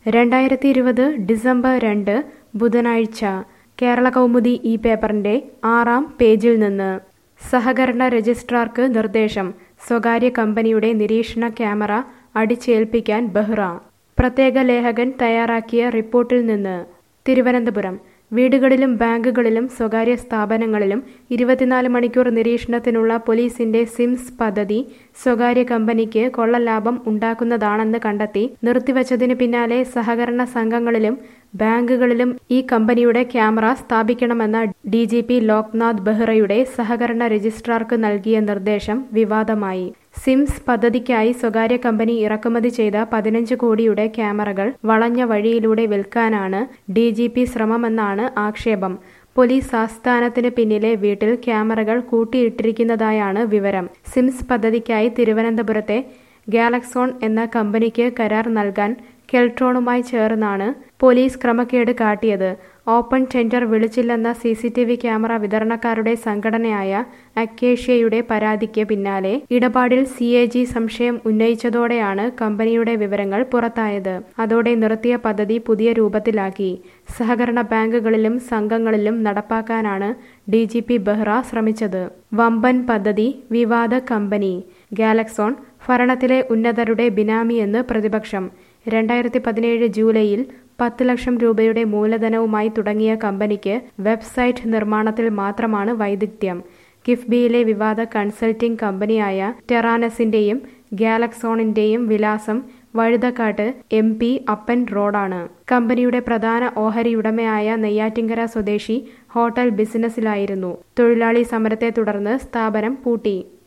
രണ്ടായിരത്തി ഇരുപത് ഡിസംബർ രണ്ട് ബുധനാഴ്ച കേരള കൗമുദി ഈ പേപ്പറിന്റെ ആറാം പേജിൽ നിന്ന് സഹകരണ രജിസ്ട്രാർക്ക് നിർദ്ദേശം സ്വകാര്യ കമ്പനിയുടെ നിരീക്ഷണ ക്യാമറ അടിച്ചേൽപ്പിക്കാൻ ബെഹ്റ പ്രത്യേക ലേഖകൻ തയ്യാറാക്കിയ റിപ്പോർട്ടിൽ നിന്ന് തിരുവനന്തപുരം വീടുകളിലും ബാങ്കുകളിലും സ്വകാര്യ സ്ഥാപനങ്ങളിലും ഇരുപത്തിനാല് മണിക്കൂർ നിരീക്ഷണത്തിനുള്ള പോലീസിന്റെ സിംസ് പദ്ധതി സ്വകാര്യ കമ്പനിക്ക് കൊള്ളലാഭം ഉണ്ടാക്കുന്നതാണെന്ന് കണ്ടെത്തി നിർത്തിവച്ചതിന് പിന്നാലെ സഹകരണ സംഘങ്ങളിലും ബാങ്കുകളിലും ഈ കമ്പനിയുടെ ക്യാമറ സ്ഥാപിക്കണമെന്ന ഡി ജി പി ലോക്നാഥ് ബെഹ്റയുടെ സഹകരണ രജിസ്ട്രാർക്ക് നൽകിയ നിർദ്ദേശം വിവാദമായി സിംസ് പദ്ധതിക്കായി സ്വകാര്യ കമ്പനി ഇറക്കുമതി ചെയ്ത പതിനഞ്ച് കോടിയുടെ ക്യാമറകൾ വളഞ്ഞ വഴിയിലൂടെ വിൽക്കാനാണ് ഡി ജി പി ശ്രമമെന്നാണ് ആക്ഷേപം പോലീസ് ആസ്ഥാനത്തിന് പിന്നിലെ വീട്ടിൽ ക്യാമറകൾ കൂട്ടിയിട്ടിരിക്കുന്നതായാണ് വിവരം സിംസ് പദ്ധതിക്കായി തിരുവനന്തപുരത്തെ ഗാലക്സോൺ എന്ന കമ്പനിക്ക് കരാർ നൽകാൻ കെൽട്രോണുമായി ചേർന്നാണ് പോലീസ് ക്രമക്കേട് കാട്ടിയത് ഓപ്പൺ ടെൻഡർ വിളിച്ചില്ലെന്ന C C T V camera വിതരണക്കാരുടെ സംഘടനയായ അക്കേഷ്യയുടെ പരാതിക്ക് പിന്നാലെ ഇടപാടിൽ സി എ ജി സംശയം ഉന്നയിച്ചതോടെയാണ് കമ്പനിയുടെ വിവരങ്ങൾ പുറത്തായത് അതോടെ നിർത്തിയ പദ്ധതി പുതിയ രൂപത്തിലാക്കി സഹകരണ ബാങ്കുകളിലും സംഘങ്ങളിലും നടപ്പാക്കാനാണ് ഡി ജി പി ബെഹ്റ ശ്രമിച്ചത് വമ്പൻ പദ്ധതി വിവാദ കമ്പനി ഗാലക്സോൺ ഭരണത്തിലെ ഉന്നതരുടെ ബിനാമിയെന്ന് പ്രതിപക്ഷം രണ്ടായിരത്തി പതിനേഴ് ജൂലൈയിൽ പത്ത് ലക്ഷം രൂപയുടെ മൂലധനവുമായി തുടങ്ങിയ കമ്പനിക്ക് വെബ്സൈറ്റ് നിർമ്മാണത്തിൽ മാത്രമാണ് വൈദഗ്ധ്യം കിഫ്ബിയിലെ വിവാദ കൺസൾട്ടിംഗ് കമ്പനിയായ ടെറാനസിന്റെയും ഗാലക്സോണിന്റെയും വിലാസം വഴുതക്കാട്ട് എം പി അപ്പൻ റോഡാണ് കമ്പനിയുടെ പ്രധാന ഓഹരിയുടമയായ നെയ്യാറ്റിങ്കര സ്വദേശി ഹോട്ടൽ ബിസിനസ്സിലായിരുന്നു തൊഴിലാളി സമരത്തെ തുടർന്ന് സ്ഥാപനം പൂട്ടി